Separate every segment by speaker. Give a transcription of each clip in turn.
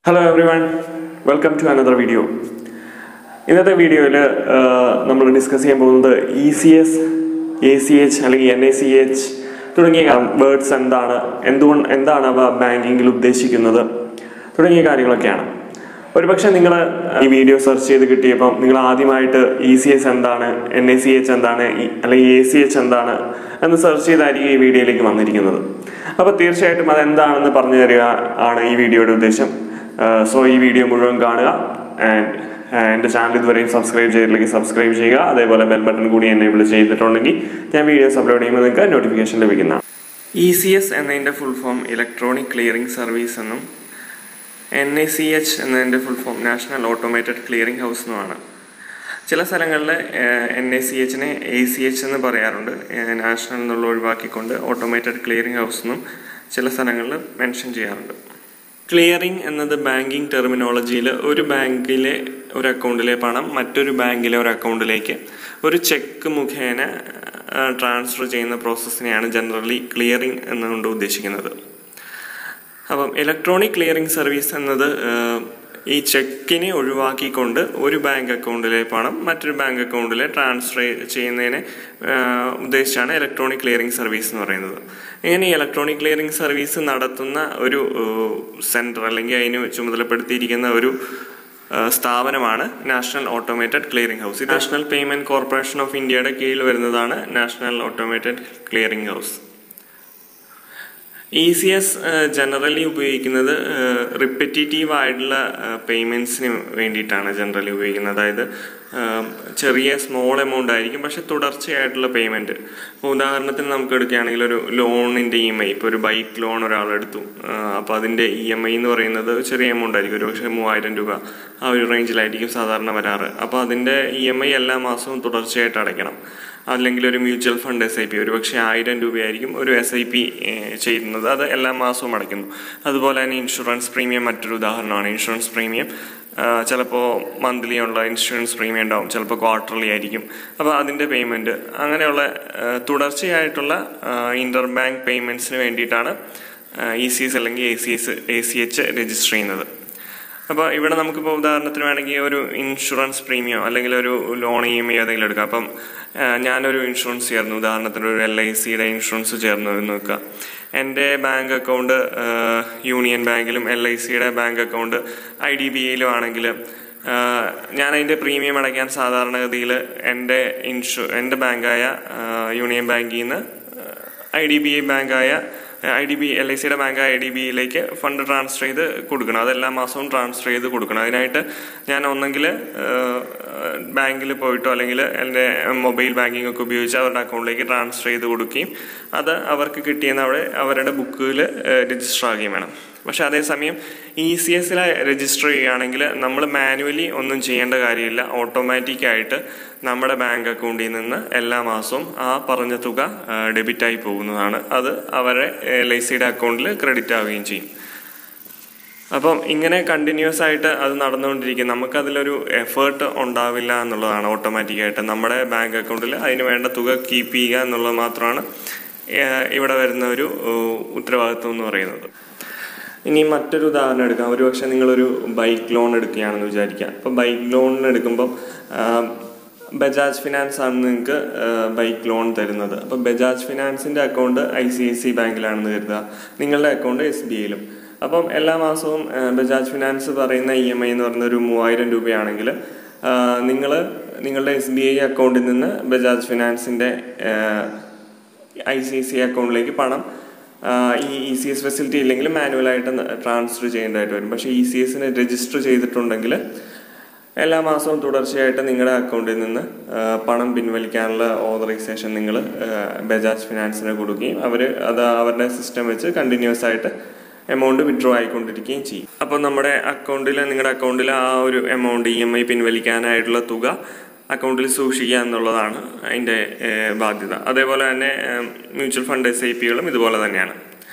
Speaker 1: hello everyone welcome to another video ഇന്നത്തെ വീഡിയോയിൽ നമ്മൾ ഡിസ്കസ് ചെയ്യാൻ പോകുന്നത് E C S A C H അല്ലെങ്കിൽ എൻ എ സി എച്ച് തുടങ്ങിയ വേർഡ്സ് എന്താണ് എന്തുകൊണ്ട് എന്താണ് അവ ബാങ്കിങ്ങിൽ ഉദ്ദേശിക്കുന്നത് തുടങ്ങിയ കാര്യങ്ങളൊക്കെയാണ് ഒരുപക്ഷെ നിങ്ങൾ ഈ വീഡിയോ സെർച്ച് ചെയ്ത് കിട്ടിയപ്പം നിങ്ങൾ ആദ്യമായിട്ട് ഇ സി എസ് എന്താണ് എൻ എ സി എച്ച് എന്താണ് ഈ- അല്ലെങ്കിൽ എ സി എച്ച് എന്താണ് എന്ന് സെർച്ച് ചെയ്തായിരിക്കും ഈ വീഡിയോയിലേക്ക് വന്നിരിക്കുന്നത് അപ്പോൾ തീർച്ചയായിട്ടും അതെന്താണെന്ന് പറഞ്ഞു തരിക ആണ് ഈ വീഡിയോയുടെ ഉദ്ദേശം സോ ഈ വീഡിയോ മുഴുവൻ കാണുക ആൻഡ് എൻ്റെ ചാനൽ ഇതുവരെയും സബ്സ്ക്രൈബ് ചെയ്തിട്ടില്ലെങ്കിൽ സബ്സ്ക്രൈബ് ചെയ്യുക അതേപോലെ ബെൽ ബട്ടൺ കൂടി എനേബിൾ ചെയ്തിട്ടുണ്ടെങ്കിൽ ഞാൻ വീഡിയോസ് അപ്ലോഡ് ചെയ്യുമ്പോൾ നിങ്ങൾക്ക് നോട്ടിഫിക്കേഷൻ ലഭിക്കുന്നതാണ് ഇ സി എസ് എന്നതിൻ്റെ full form electronic clearing service എന്നും എൻ ഐ സി എച്ച് എന്നതിൻ്റെ full form national automated clearing house എന്നുമാണ് ചില സ്ഥലങ്ങളിൽ എൻ ഐ സി എച്ചിനെ എ സി എച്ച് എന്ന് പറയാറുണ്ട് നാഷണൽ എന്നുള്ള ഒഴിവാക്കിക്കൊണ്ട് ഓട്ടോമേറ്റഡ് ക്ലിയറിംഗ് ഹൗസ് എന്നും ചില സ്ഥലങ്ങളിൽ മെൻഷൻ ചെയ്യാറുണ്ട് ക്ലിയറിംഗ് എന്നത് ബാങ്കിങ് ടെർമിനോളജിയിൽ ഒരു ബാങ്കിലെ ഒരു അക്കൗണ്ടിലെ പണം മറ്റൊരു ബാങ്കിലെ ഒരു അക്കൗണ്ടിലേക്ക് ഒരു ചെക്ക് മുഖേന ട്രാൻസ്ഫർ ചെയ്യുന്ന പ്രോസസ്സിനെയാണ് ജനറലി ക്ലിയറിംഗ് എന്നുകൊണ്ട് ഉദ്ദേശിക്കുന്നത് അപ്പം ഇലക്ട്രോണിക് ക്ലിയറിംഗ് സർവീസ് എന്നത് ഏഹ്, ഈ ചെക്കിനെ ഒഴിവാക്കിക്കൊണ്ട് ഒരു ബാങ്ക് അക്കൗണ്ടിലെ പണം മറ്റൊരു ബാങ്ക് അക്കൗണ്ടിൽ ട്രാൻസ്ഫർ ചെയ്യുന്നതിനെ ഏഹ്, ഉദ്ദേശിച്ചാണ് ഇലക്ട്രോണിക് ക്ലിയറിംഗ് സർവീസ് എന്ന് പറയുന്നത് ഇങ്ങനെ ഈ ഇലക്ട്രോണിക് ക്ലിയറിംഗ് സർവീസ് നടത്തുന്ന ഒരു സെൻറ്റർ അല്ലെങ്കിൽ അതിന് ചുമതലപ്പെടുത്തിയിരിക്കുന്ന ഒരു ഏഹ്, സ്ഥാപനമാണ് നാഷണൽ ഓട്ടോമേറ്റഡ് ക്ലിയറിംഗ് ഹൗസ് ഇത് നാഷണൽ പേയ്മെന്റ് കോർപ്പറേഷൻ ഓഫ് ഇന്ത്യയുടെ കീഴിൽ വരുന്നതാണ് national automated clearing house E C S generally ഉപയോഗിക്കുന്നത് റിപ്പറ്റേറ്റീവ് ആയിട്ടുള്ള പേയ്മെൻറ്റ്സിന് വേണ്ടിയിട്ടാണ് ജനറലി ഉപയോഗിക്കുന്നത് അതായത് ഏഹ്, ചെറിയ സ്മോൾ എമൗണ്ട് ആയിരിക്കും പക്ഷെ തുടർച്ചയായിട്ടുള്ള പേയ്മെൻറ്റ് ഇപ്പോൾ ഉദാഹരണത്തിന് നമുക്ക് എടുക്കുകയാണെങ്കിൽ ഒരു ലോണിൻ്റെ ഇ എം ഐ ഇപ്പോൾ ഒരു ബൈക്ക് ലോൺ ഒരാൾ എടുത്തു അപ്പോൾ അതിൻ്റെ ഇ എം ഐ എന്ന് പറയുന്നത് ചെറിയ എമൗണ്ട് ആയിരിക്കും ഒരു പക്ഷേ മൂവായിരം രൂപ ആ ഒരു റേഞ്ചിലായിരിക്കും സാധാരണ വരാറ് അപ്പോൾ അതിൻ്റെ ഇ എം ഐ എല്ലാ മാസവും തുടർച്ചയായിട്ട് അടയ്ക്കണം അല്ലെങ്കിൽ ഒരു mutual fund S I P ഒരുപക്ഷെ ആയിരം രൂപയായിരിക്കും ഒരു എസ് ഐ പി ചെയ്യുന്നത് അത് എല്ലാ മാസവും അടയ്ക്കുന്നു അതുപോലെ തന്നെ ഇൻഷുറൻസ് പ്രീമിയം മറ്റൊരു ഉദാഹരണമാണ് ഇൻഷുറൻസ് പ്രീമിയം ചിലപ്പോൾ മന്ത്ലി ഉള്ള ഇൻഷുറൻസ് പ്രീമിയം ഉണ്ടാവും ചിലപ്പോൾ ക്വാർട്ടർലി ആയിരിക്കും അപ്പോൾ അതിൻ്റെ പേയ്മെൻറ്റ് അങ്ങനെയുള്ള ആ, തുടർച്ചയായിട്ടുള്ള ഇൻ്റർ ബാങ്ക് പേയ്മെൻറ്റ്സിന് വേണ്ടിയിട്ടാണ് ഇ സി എസ് അല്ലെങ്കിൽ A C S A C H register ചെയ്യുന്നത് അപ്പോൾ ഇവിടെ നമുക്കിപ്പോൾ ഉദാഹരണത്തിന് വേണമെങ്കിൽ ഒരു ഇൻഷുറൻസ് പ്രീമിയം അല്ലെങ്കിൽ ഒരു ലോൺ ഇ എം ഐ ഏതെങ്കിലും എടുക്കാം അപ്പം ആ, ഞാനൊരു ഇൻഷുറൻസ് ചേർന്നു ഉദാഹരണത്തിന് ഒരു എൽ ഐ സിയുടെ ഇൻഷുറൻസ് ചേർന്നു എന്ന് വെക്കുക എൻ്റെ ബാങ്ക് അക്കൗണ്ട് ആ, യൂണിയൻ ബാങ്കിലും എൽ ഐ സിയുടെ bank account I D B ഐയിലും ആണെങ്കിൽ ഞാൻ അതിൻ്റെ പ്രീമിയം അടയ്ക്കാൻ സാധാരണഗതിയിൽ എൻ്റെ ഇൻഷു എൻ്റെ ബാങ്കായ ആ, യൂണിയൻ ബാങ്കിൽ നിന്ന് ഐ ഡി ബി ഐ ബാങ്കായ I D B L I സിയുടെ ബാങ്കായ ഐ ഡി ബിയിലേക്ക് ഫണ്ട് ട്രാൻസ്ഫർ ചെയ്ത് കൊടുക്കണം അത് എല്ലാ മാസവും ട്രാൻസ്ഫർ ചെയ്ത് കൊടുക്കണം അതിനായിട്ട് ഞാൻ ഒന്നെങ്കിൽ ബാങ്കിൽ പോയിട്ടോ അല്ലെങ്കിൽ എൻ്റെ മൊബൈൽ ബാങ്കിങ് ഒക്കെ ഉപയോഗിച്ച് അവരുടെ അക്കൗണ്ടിലേക്ക് ട്രാൻസ്ഫർ ചെയ്ത് കൊടുക്കുകയും അത് അവർക്ക് കിട്ടിയെന്ന് അവിടെ അവരുടെ ബുക്കിൽ രജിസ്റ്റർ ആകുകയും വേണം പക്ഷെ അതേസമയം ഇ സി എസിൽ രജിസ്റ്റർ ചെയ്യുകയാണെങ്കിൽ നമ്മൾ മാനുവലി ഒന്നും ചെയ്യേണ്ട കാര്യമില്ല ഓട്ടോമാറ്റിക്കായിട്ട് നമ്മുടെ ബാങ്ക് അക്കൗണ്ടിൽ നിന്ന് എല്ലാ മാസവും ആ പറഞ്ഞ തുക ഡെബിറ്റായി പോകുന്നതാണ് അത് അവരെ എൽ ഐ സിയുടെ അക്കൗണ്ടിൽ ക്രെഡിറ്റ് ആവുകയും ചെയ്യും അപ്പം ഇങ്ങനെ കണ്ടിന്യൂസ് ആയിട്ട് അത് നടന്നുകൊണ്ടിരിക്കും നമുക്കതിലൊരു എഫേർട്ട് ഉണ്ടാവില്ല എന്നുള്ളതാണ് ഓട്ടോമാറ്റിക്കായിട്ട് നമ്മുടെ ബാങ്ക് അക്കൗണ്ടിൽ അതിന് വേണ്ട തുക കീപ്പ് ചെയ്യുക എന്നുള്ളത് മാത്രമാണ് ഏഹ്, ഇവിടെ വരുന്ന ഒരു ഏഹ്, ഉത്തരവാദിത്വം എന്ന് പറയുന്നത് ഇനി മറ്റൊരു ഉദാഹരണം എടുക്കാം ഒരു പക്ഷേ നിങ്ങളൊരു ബൈക്ക് ലോൺ എടുക്കുകയാണെന്ന് വിചാരിക്കുക അപ്പം ബൈക്ക് ലോണിന് എടുക്കുമ്പം ആം, ബജാജ് ഫിനാൻസ് ആണ് നിങ്ങൾക്ക് ബൈക്ക് ലോൺ തരുന്നത് അപ്പം ബജാജ് ഫിനാൻസിൻ്റെ account I C I C ബാങ്കിലാണെന്ന് കരുതുക നിങ്ങളുടെ അക്കൗണ്ട് എസ് ബി ഐയിലും അപ്പം എല്ലാ മാസവും ആ, ബജാജ് ഫിനാൻസ് പറയുന്ന ഇ എം ഐ എന്ന് പറയുന്ന ഒരു മൂവായിരം രൂപയാണെങ്കിൽ നിങ്ങൾ നിങ്ങളുടെ എസ് ബി ഐ അക്കൗണ്ടിൽ നിന്ന് ബജാജ് ഫിനാൻസിൻ്റെ ഐ സി ഐ സി അക്കൗണ്ടിലേക്ക് പണം ആ, ഈ ഇ സി എസ് ഫെസിലിറ്റി ഇല്ലെങ്കിൽ മാനുവലായിട്ട് ട്രാൻസ്ഫർ ചെയ്യേണ്ടതായിട്ട് വരും പക്ഷേ ഇ സി എസിന് രജിസ്റ്റർ ചെയ്തിട്ടുണ്ടെങ്കിൽ എല്ലാ മാസവും തുടർച്ചയായിട്ട് നിങ്ങളുടെ അക്കൗണ്ടിൽ നിന്ന് ആ, പണം പിൻവലിക്കാനുള്ള ഓതറൈസേഷൻ നിങ്ങൾ ബജാജ് ഫിനാൻസിന് കൊടുക്കുകയും അവർ അത് അവരുടെ സിസ്റ്റം വെച്ച് കണ്ടിന്യൂസ് ആയിട്ട് എമൗണ്ട് വിഡ്രോ ആയിക്കൊണ്ടിരിക്കുകയും ചെയ്യും അപ്പോൾ നമ്മുടെ അക്കൗണ്ടിൽ നിങ്ങളുടെ അക്കൗണ്ടിൽ ആ ഒരു എമൗണ്ട് ഇ എം ഐ പിൻവലിക്കാനായിട്ടുള്ള തുക അക്കൗണ്ടിൽ സൂക്ഷിക്കുക എന്നുള്ളതാണ് അതിൻ്റെ ഏഹ്, ബാധ്യത അതേപോലെ തന്നെ ഏഹ്, മ്യൂച്വൽ ഫണ്ട് എസ് ഐ പികളും ഇതുപോലെ തന്നെയാണ്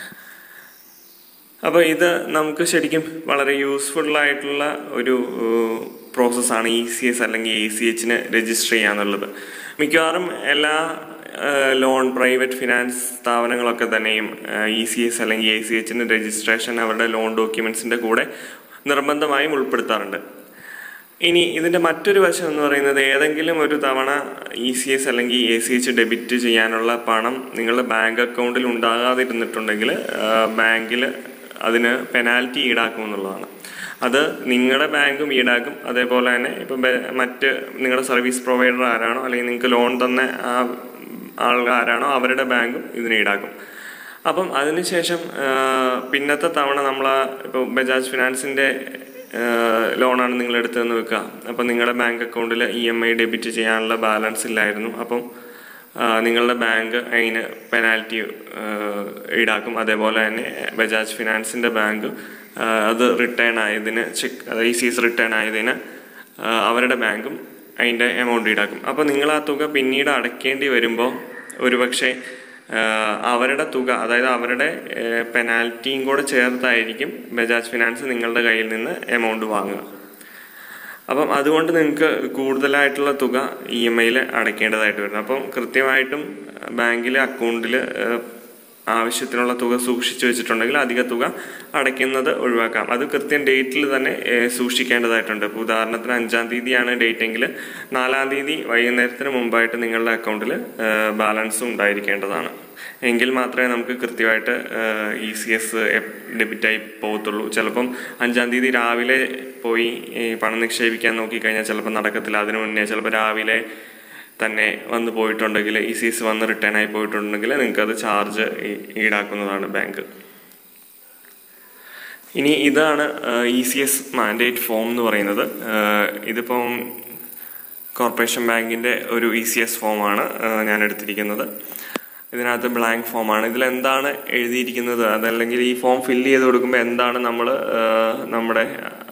Speaker 1: അപ്പോൾ ഇത് നമുക്ക് ശരിക്കും വളരെ യൂസ്ഫുൾ ആയിട്ടുള്ള ഒരു പ്രോസസ്സാണ് ഇ സി എസ് അല്ലെങ്കിൽ എ സി എച്ചിന് രജിസ്റ്റർ ചെയ്യാന്നുള്ളത് മിക്കവാറും എല്ലാ ലോൺ പ്രൈവറ്റ് ഫിനാൻസ് സ്ഥാപനങ്ങളൊക്കെ തന്നെയും ഇ സി എസ് അല്ലെങ്കിൽ എ സി എച്ചിന് രജിസ്ട്രേഷൻ അവരുടെ ലോൺ ഡോക്യുമെൻസിൻ്റെ കൂടെ നിർബന്ധമായും ഉൾപ്പെടുത്താറുണ്ട് ഇനി ഇതിൻ്റെ മറ്റൊരു വശം എന്ന് പറയുന്നത് ഏതെങ്കിലും ഒരു തവണ ഇ സി എസ് അല്ലെങ്കിൽ എ സി എച്ച് ഡെബിറ്റ് ചെയ്യാനുള്ള പണം നിങ്ങളുടെ ബാങ്ക് അക്കൗണ്ടിൽ ഉണ്ടാകാതിരുന്നിട്ടുണ്ടെങ്കിൽ ബാങ്കിൽ അതിന് പെനാൽറ്റി ഈടാക്കുമെന്നുള്ളതാണ് അത് നിങ്ങളുടെ ബാങ്കും ഈടാക്കും അതേപോലെ തന്നെ ഇപ്പം ബെ- മറ്റ് നിങ്ങളുടെ സർവീസ് പ്രൊവൈഡർ ആരാണോ അല്ലെങ്കിൽ നിങ്ങൾക്ക് ലോൺ തന്ന ആ ആൾ ആരാണോ അവരുടെ ബാങ്കും ഇതിന് ഈടാക്കും അപ്പം അതിനുശേഷം ആ, പിന്നത്തെ തവണ നമ്മൾ ഇപ്പോൾ ബജാജ് ഫിനാൻസിൻ്റെ ലോണാണ് നിങ്ങൾ എടുത്തതെന്ന് വെക്കുക അപ്പം നിങ്ങളുടെ ബാങ്ക് അക്കൗണ്ടിൽ ഇ എം ഐ ഡെബിറ്റ് ചെയ്യാനുള്ള ബാലൻസ് ഇല്ലായിരുന്നു അപ്പം ആ, നിങ്ങളുടെ ബാങ്ക് അതിന് പെനാൽറ്റി ഈടാക്കും അതേപോലെ തന്നെ ബജാജ് ഫിനാൻസിൻ്റെ ബാങ്ക് ആ, അത് റിട്ടേൺ ആയതിന് ചെക്ക് അത് ഐ സി എസ് റിട്ടേൺ ആയതിന് ആ, അവരുടെ ബാങ്കും അതിൻ്റെ എമൗണ്ട് ഈടാക്കും അപ്പോൾ നിങ്ങൾ ആ തുക പിന്നീട് അടയ്ക്കേണ്ടി വരുമ്പോൾ ഒരുപക്ഷെ ആ, അവരുടെ തുക അതായത് അവരുടെ പെനാൽറ്റിയും കൂടെ ചേർത്തായിരിക്കും ബജാജ് ഫിനാൻസ് നിങ്ങളുടെ കയ്യിൽ നിന്ന് എമൗണ്ട് വാങ്ങുക അപ്പം അതുകൊണ്ട് നിങ്ങൾക്ക് കൂടുതലായിട്ടുള്ള തുക ഇ എം ഐയിൽ അടയ്ക്കേണ്ടതായിട്ട് വരും അപ്പം കൃത്യമായിട്ടും ബാങ്കിലെ അക്കൗണ്ടിൽ ആവശ്യത്തിനുള്ള തുക സൂക്ഷിച്ചു വെച്ചിട്ടുണ്ടെങ്കിൽ അധിക തുക അടയ്ക്കുന്നത് ഒഴിവാക്കാം അത് കൃത്യം ഡേറ്റിൽ തന്നെ ഏഹ്, സൂക്ഷിക്കേണ്ടതായിട്ടുണ്ട് ഇപ്പോൾ ഉദാഹരണത്തിന് അഞ്ചാം തീയതിയാണ് ഡേറ്റ് എങ്കിൽ നാലാം തീയതി വൈകുന്നേരത്തിന് മുമ്പായിട്ട് നിങ്ങളുടെ അക്കൗണ്ടിൽ ബാലൻസ് ഉണ്ടായിരിക്കേണ്ടതാണ് എങ്കിൽ മാത്രമേ നമുക്ക് കൃത്യമായിട്ട് ഇ സി എസ് ഡെബിറ്റായി പോകത്തുള്ളൂ ചിലപ്പം അഞ്ചാം തീയതി രാവിലെ പോയി ഈ പണം നിക്ഷേപിക്കാൻ നോക്കിക്കഴിഞ്ഞാൽ ചിലപ്പോൾ നടക്കത്തില്ല അതിനു മുന്നേ ചിലപ്പോൾ രാവിലെ തന്നെ വന്ന് പോയിട്ടുണ്ടെങ്കിൽ ഇ സി എസ് വന്ന് റിട്ടേൺ ആയി പോയിട്ടുണ്ടെങ്കിൽ നിങ്ങൾക്ക് അത് ചാർജ് ഈടാക്കുന്നതാണ് ബാങ്ക് ഇനി ഇതാണ് E C S mandate form എന്ന് പറയുന്നത് ഏഹ് ഇതിപ്പം കോർപ്പറേഷൻ ബാങ്കിൻ്റെ ഒരു ഇ സി എസ് ഫോമാണ് ഞാൻ എടുത്തിരിക്കുന്നത് ഇതിനകത്ത് ബ്ലാങ്ക് ഫോമാണ് ഇതിൽ എന്താണ് എഴുതിയിരിക്കുന്നത് അതല്ലെങ്കിൽ ഈ ഫോം ഫില്ല് ചെയ്ത് കൊടുക്കുമ്പോൾ എന്താണ് നമ്മൾ നമ്മുടെ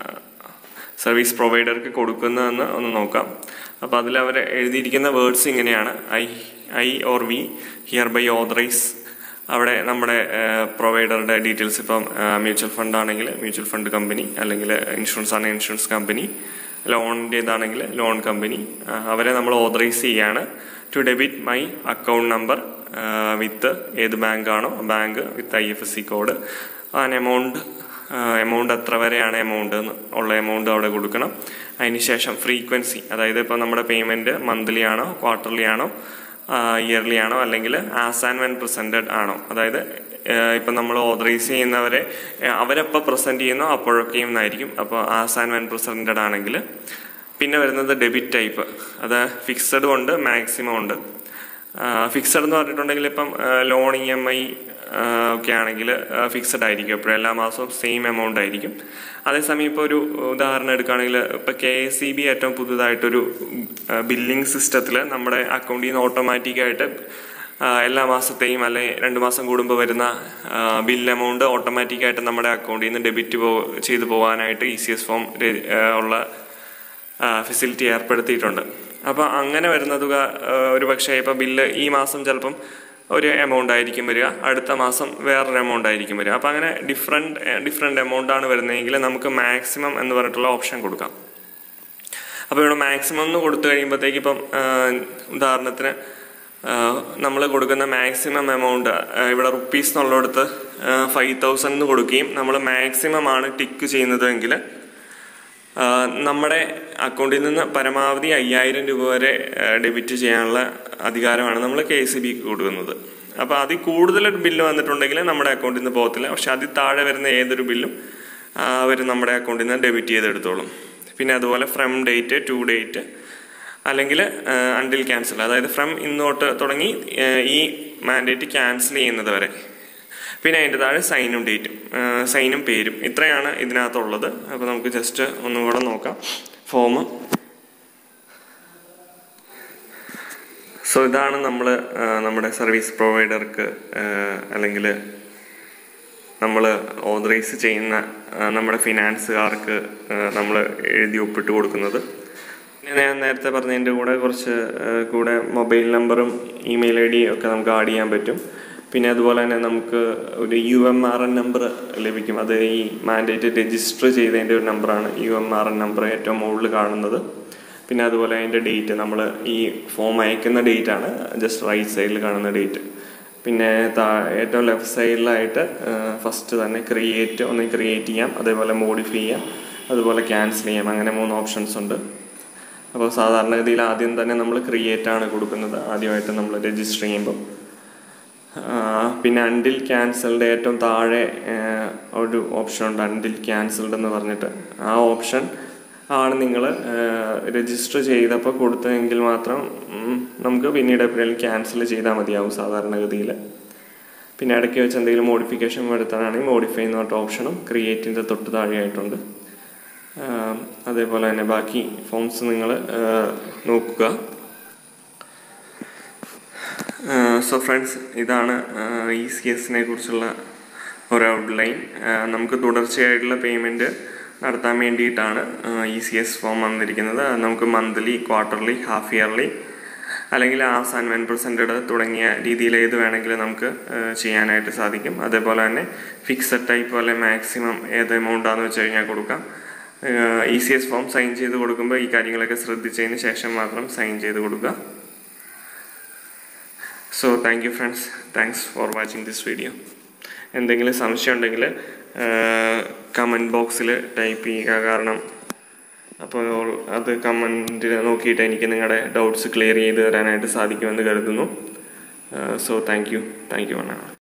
Speaker 1: സർവീസ് പ്രൊവൈഡർക്ക് കൊടുക്കുന്നതെന്ന് ഒന്ന് നോക്കാം അപ്പോൾ അതിൽ അവർ എഴുതിയിരിക്കുന്ന വേർഡ്സ് ഇങ്ങനെയാണ് I I or we hereby authorise അവിടെ നമ്മുടെ പ്രൊവൈഡറുടെ ഡീറ്റെയിൽസ് ഇപ്പം മ്യൂച്വൽ ഫണ്ട് ആണെങ്കിൽ മ്യൂച്വൽ ഫണ്ട് കമ്പനി അല്ലെങ്കിൽ ഇൻഷുറൻസ് ആണെങ്കിൽ ഇൻഷുറൻസ് കമ്പനി ലോണിൻ്റേതാണെങ്കിൽ ലോൺ കമ്പനി അവരെ നമ്മൾ ഓതറൈസ് ചെയ്യാണ് to debit my account number with ഏത് ബാങ്കാണോ bank with I F S C code an amount amount എത്ര വരെയാണ് എമൗണ്ട് ഉള്ള എമൗണ്ട് അവിടെ കൊടുക്കണം അതിനുശേഷം ഫ്രീക്വൻസി അതായത് ഇപ്പോൾ നമ്മുടെ പേയ്മെൻറ്റ് മന്ത്ലി ആണോ ക്വാർട്ടർലി ആണോ ഇയർലി ആണോ അല്ലെങ്കിൽ ആസ് ആൻഡ് വെൻ പ്രസൻറ്റഡ് ആണോ അതായത് ഇപ്പം നമ്മൾ ഓതറൈസ് ചെയ്യുന്നവരെ ഏഹ് അവരെപ്പോൾ പ്രസൻറ്റ് ചെയ്യുന്നോ അപ്പോഴൊക്കെയും എന്നായിരിക്കും അപ്പോൾ ആസ് ആൻഡ് വെൻ പ്രസൻറ്റഡ് ആണെങ്കിൽ പിന്നെ വരുന്നത് ഡെബിറ്റ് ടൈപ്പ് അത് ഫിക്സഡും ഉണ്ട് മാക്സിമം ഉണ്ട് ഫിക്സഡ് എന്ന് പറഞ്ഞിട്ടുണ്ടെങ്കിൽ ഇപ്പം ലോൺ ഇ എം ഐ ഒക്കെ ആണെങ്കിൽ ഫിക്സഡ് ആയിരിക്കും എപ്പോഴും എല്ലാ മാസവും സെയിം എമൗണ്ട് ആയിരിക്കും അതേസമയം ഇപ്പോൾ ഒരു ഉദാഹരണം എടുക്കുകയാണെങ്കിൽ ഇപ്പോൾ കെ എസ് സി ബി ഏറ്റവും പുതുതായിട്ടൊരു ബില്ലിംഗ് സിസ്റ്റത്തിൽ നമ്മുടെ അക്കൗണ്ടിൽ നിന്ന് ഓട്ടോമാറ്റിക്കായിട്ട് എല്ലാ മാസത്തെയും അല്ലെ രണ്ട് മാസം കൂടുമ്പോൾ വരുന്ന ബിൽ എമൗണ്ട് ഓട്ടോമാറ്റിക്കായിട്ട് നമ്മുടെ അക്കൗണ്ടിൽ നിന്ന് ഡെബിറ്റ് പോ ചെയ്തു പോകാനായിട്ട് ഇ സി എസ് ഫോം ഉള്ള ഫെസിലിറ്റി ഏർപ്പെടുത്തിയിട്ടുണ്ട് അപ്പോൾ അങ്ങനെ വരുന്ന തുക ഒരു പക്ഷേ ഇപ്പോൾ ബില്ല് ഈ മാസം ചിലപ്പം ഒരു എമൗണ്ട് ആയിരിക്കും വരിക അടുത്ത മാസം വേറൊരു എമൗണ്ട് ആയിരിക്കും വരിക അപ്പോൾ അങ്ങനെ ഡിഫറെൻറ്റ് ഡിഫറെൻറ്റ് എമൗണ്ട് ആണ് വരുന്നതെങ്കിൽ നമുക്ക് മാക്സിമം എന്ന് പറഞ്ഞിട്ടുള്ള ഓപ്ഷൻ കൊടുക്കാം അപ്പോൾ ഇവിടെ മാക്സിമം എന്ന് കൊടുത്തു കഴിയുമ്പോഴത്തേക്ക് ഇപ്പം ഉദാഹരണത്തിന് നമ്മൾ കൊടുക്കുന്ന മാക്സിമം എമൗണ്ട് ഇവിടെ റുപ്പീസ് എന്നുള്ളിടത്ത് ഫൈവ് തൗസൻഡ് എന്ന് കൊടുക്കുകയും നമ്മൾ മാക്സിമം ആണ് ടിക്ക് ചെയ്യുന്നതെങ്കിൽ നമ്മുടെ അക്കൗണ്ടിൽ നിന്ന് പരമാവധി അയ്യായിരം രൂപ വരെ ഡെബിറ്റ് ചെയ്യാനുള്ള അധികാരമാണ് നമ്മൾ കെ സി ബിക്ക് കൊടുക്കുന്നത് അപ്പോൾ അതിൽ കൂടുതൽ ബില്ല് വന്നിട്ടുണ്ടെങ്കിൽ നമ്മുടെ അക്കൗണ്ടിൽ നിന്ന് പോകത്തില്ല പക്ഷെ അതിൽ താഴെ വരുന്ന ഏതൊരു ബില്ലും അവർ നമ്മുടെ അക്കൗണ്ടിൽ നിന്ന് ഡെബിറ്റ് ചെയ്തെടുത്തോളും പിന്നെ അതുപോലെ ഫ്രം ഡേറ്റ് ടു ഡേറ്റ് അല്ലെങ്കിൽ അണ്ടിൽ ക്യാൻസൽ അതായത് ഫ്രം ഇന്നോട്ട് തുടങ്ങി ഈ മാൻഡേറ്റ് ക്യാൻസൽ ചെയ്യുന്നത് വരെ പിന്നെ അതിൻ്റെ താഴെ സൈനും ഡേറ്റും സൈനും പേരും ഇത്രയാണ് ഇതിനകത്തുള്ളത് അപ്പോൾ നമുക്ക് ജസ്റ്റ് ഒന്നും കൂടെ നോക്കാം ഫോം സോ ഇതാണ് നമ്മൾ നമ്മുടെ സർവീസ് പ്രൊവൈഡർക്ക് അല്ലെങ്കിൽ നമ്മൾ ഓതറൈസ് ചെയ്യുന്ന നമ്മുടെ ഫിനാൻസുകാർക്ക് നമ്മൾ എഴുതി ഒപ്പിട്ട് കൊടുക്കുന്നത് പിന്നെ ഞാൻ നേരത്തെ പറഞ്ഞതിൻ്റെ കൂടെ കുറച്ച് കൂടെ മൊബൈൽ നമ്പറും ഇമെയിൽ ഐ ഡിയും ഒക്കെ നമുക്ക് ആഡ് ചെയ്യാൻ പറ്റും പിന്നെ അതുപോലെ തന്നെ നമുക്ക് ഒരു U M R N number ലഭിക്കും അത് ഈ മാൻഡേറ്റ് രജിസ്റ്റർ ചെയ്തതിൻ്റെ ഒരു നമ്പറാണ് U M R N number ഏറ്റവും മുകളിൽ കാണുന്നത് പിന്നെ അതുപോലെ അതിൻ്റെ ഡേറ്റ് നമ്മൾ ഈ ഫോം അയക്കുന്ന ഡേറ്റ് ആണ് ജസ്റ്റ് റൈറ്റ് സൈഡിൽ കാണുന്ന ഡേറ്റ് പിന്നെ താ- ഏറ്റവും ലെഫ്റ്റ് സൈഡിലായിട്ട് ഫസ്റ്റ് തന്നെ ക്രിയേറ്റ് ഒന്ന് ക്രിയേറ്റ് ചെയ്യാം അതേപോലെ മോഡിഫൈ ചെയ്യാം അതുപോലെ ക്യാൻസൽ ചെയ്യാം അങ്ങനെ മൂന്ന് ഓപ്ഷൻസ് ഉണ്ട് അപ്പോൾ സാധാരണഗതിയിൽ ആദ്യം തന്നെ നമ്മൾ ക്രിയേറ്റ് ആണ് കൊടുക്കുന്നത് ആദ്യമായിട്ട് നമ്മൾ രജിസ്റ്റർ ചെയ്യുമ്പോൾ ആ, പിന്നെ അണ്ടിൽ ക്യാൻസൽഡ് ഏറ്റവും താഴെ ആ, ഒരു ഓപ്ഷൻ ഉണ്ട് അണ്ടിൽ ക്യാൻസൽഡ് എന്ന് പറഞ്ഞിട്ട് ആ ഓപ്ഷൻ ആണ് നിങ്ങൾ രജിസ്റ്റർ ചെയ്തപ്പോൾ കൊടുത്തതെങ്കിൽ മാത്രം ഉം, നമുക്ക് പിന്നീട് എപ്പോഴെങ്കിലും ക്യാൻസൽ ചെയ്താൽ മതിയാവും സാധാരണഗതിയിൽ പിന്നെ ഇടയ്ക്ക് വെച്ച് എന്തെങ്കിലും മോഡിഫിക്കേഷൻ വരുത്താനാണെങ്കിൽ മോഡിഫൈ എന്ന് പറഞ്ഞ ഓപ്ഷനും ക്രിയേറ്റിൻ്റെ തൊട്ട് താഴെയായിട്ടുണ്ട് ആ, അതേപോലെ തന്നെ ബാക്കി ഫോംസ് നിങ്ങൾ നോക്കുക സോ ഫ്രണ്ട്സ് ഇതാണ് ഇ സി എസിനെ കുറിച്ചുള്ള ഒരു ഔട്ട്ലൈൻ നമുക്ക് തുടർച്ചയായിട്ടുള്ള പേയ്മെൻറ്റ് നടത്താൻ വേണ്ടിയിട്ടാണ് ഇ സി എസ് ഫോം വന്നിരിക്കുന്നത് അത് നമുക്ക് മന്ത്ലി ക്വാർട്ടർലി ഹാഫ് ഇയർലി അല്ലെങ്കിൽ ആസ് ആൻഡ് വെൻ പ്രസൻറ്റഡ് തുടങ്ങിയ രീതിയിൽ ഏത് വേണമെങ്കിലും നമുക്ക് ആ, ചെയ്യാനായിട്ട് സാധിക്കും അതേപോലെ തന്നെ ഫിക്സഡ് ടൈപ്പ് അല്ലെ മാക്സിമം ഏത് എമൗണ്ടാന്ന് വെച്ച് കഴിഞ്ഞാൽ കൊടുക്കാം E C S form sign ചെയ്ത് കൊടുക്കുമ്പോൾ ഈ കാര്യങ്ങളൊക്കെ ശ്രദ്ധിച്ചതിന് ശേഷം മാത്രം സൈൻ ചെയ്ത് കൊടുക്കുക so thank you friends thanks for watching this video എന്തെങ്കിലും സംശയം ഉണ്ടെങ്കിൽ കമൻറ്റ് ബോക്സിൽ ടൈപ്പ് ചെയ്യുക കാരണം അപ്പോൾ അത് കമൻറ്റിൽ നോക്കിയിട്ട് എനിക്ക് നിങ്ങളുടെ ഡൗട്ട്സ് ക്ലിയർ ചെയ്ത് തരാനായിട്ട് സാധിക്കുമെന്ന് കരുതുന്നു so thank you thank you വണ്ണ